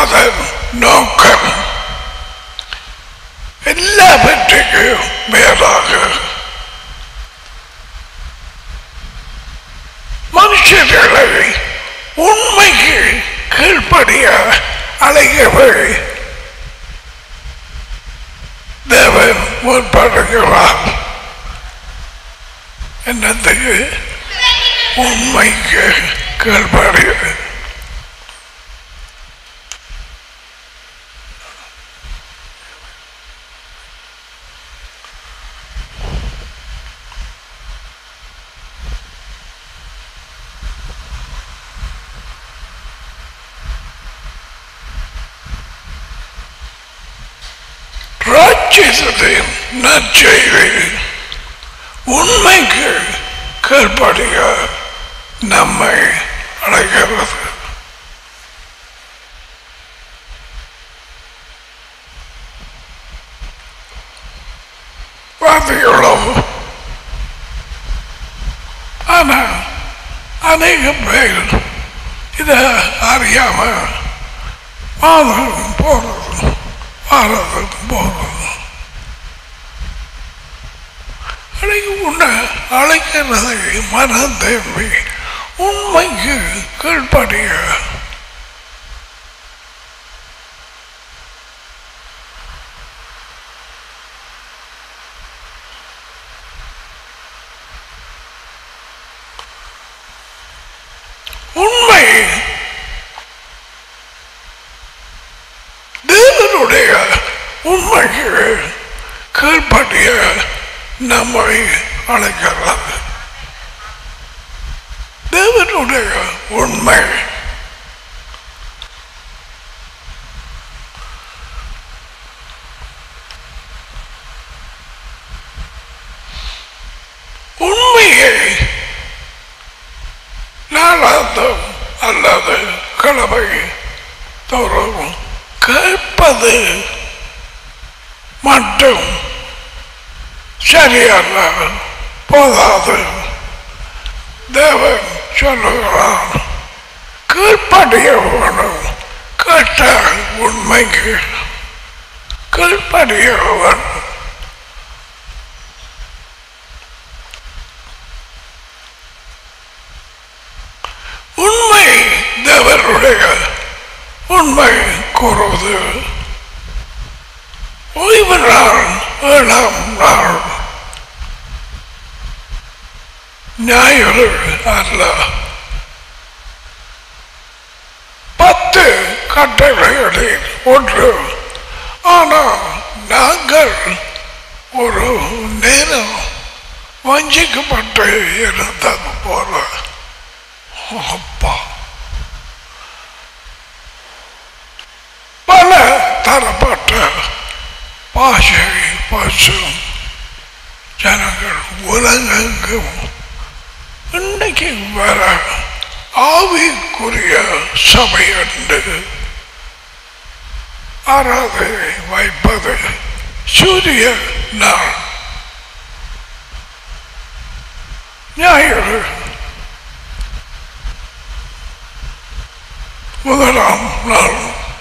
அதன் நோக்கம் எல்லாவற்றுக்கும் மேலாக மனுஷர்களை உண்மைக்கு கீழ்ப்படிய அழைக்கவே தேவன் முற்படுகிறார் என்னத்துக்கு உண்மைக்கு கீழ்ப்படிய ராட்சசத்தின் நற்செய்தி உண்மைக்கு கீழ்ப்படிய நம்மை அழைக்கிறது பார்த்தீங்களோ ஆனா அநேக பேர் இதை அறியாம மாதம் போறது வாரத்துக்கு போறது அன்னைக்கு உன்னை அழைக்கிறதை மனம் தேம்பி உண்மைக்கு கீழ்ப்படிய உண்மை தேவனுடைய உண்மைக்கு கீழ்ப்படிய நம்மை அழைக்கிறது தேவனுடைய உண்மை உண்மையை நாளாந்தம் அல்லது கிழமை தோறும் கேட்பது மட்டும் சரியல்ல போதாது தேவன் சொல்லுகிறான் கீழ்ப்படிய வேணும் கேட்ட உண்மைக்கு கீழ்ப்படிய வேணும் உண்மை தேவனுடைய உண்மை கூறுவது ஓய்வு நாள் ஏழாம் நாள் ஞாயிறு அல்ல பத்து கட்டளைகளில் ஒன்று ஆனால் நாங்கள் ஒரு நேரம் வஞ்சிக்கப்பட்டு இருந்தது போல அப்பா பல தரப்பட்ட பாஷை பசும் ஜனங்கள் உலகெங்கும் இன்னைக்கு வர ஆவிக்குரிய சபை உண்டு ஆராதனை வைப்பது சூரிய நாள் ஞாயிறு முதலாம் நாள்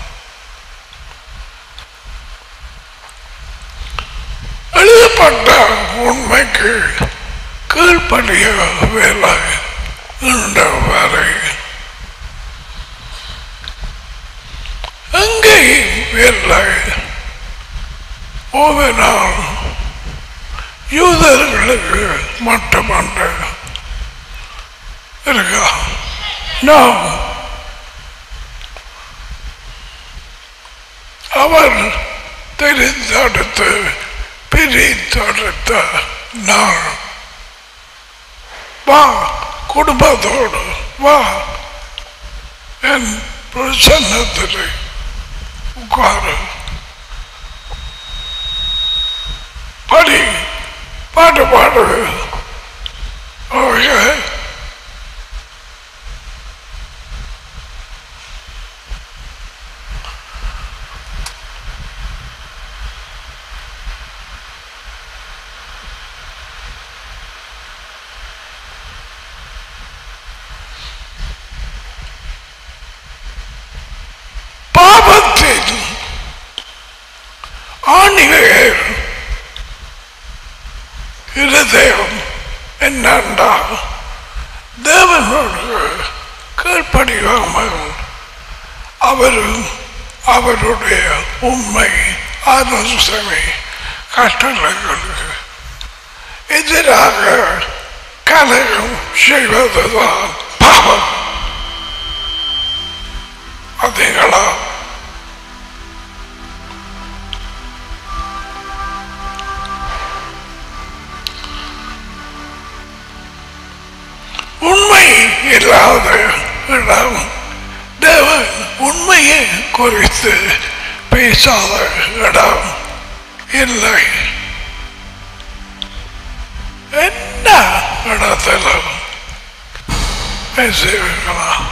எழுதப்பட்ட உண்மைக்கு கீழ்ப்படிய வேலை இந்த வரை எங்கேயும் இல்லை ஓவினால் யூதர்களுக்கு மட்டுமன்ற இருக்கா நாம் அவர் தெரிந்தெடுத்து பிரித்தெடுத்த நாள் வா குடும்பத்தோடு வா என் பிரசன்னத்தில் உட்காரு படி பாட்டு பாடு ஓகே ஆணிவேர் இருதயம் என்னண்டா தேவனோடு கீழ்ப்படியாமல் அவரும் அவருடைய உண்மை ஆலோசனை கட்டளைகளுக்கு எதிராக கலையும் செய்வதுதான் பாவம் அதீங்களா உண்மை இல்லாத இடம் தேவன் உண்மையை குறித்து பேசாத இடம் இல்லை என்ன இடத்துல பேசுவீங்களா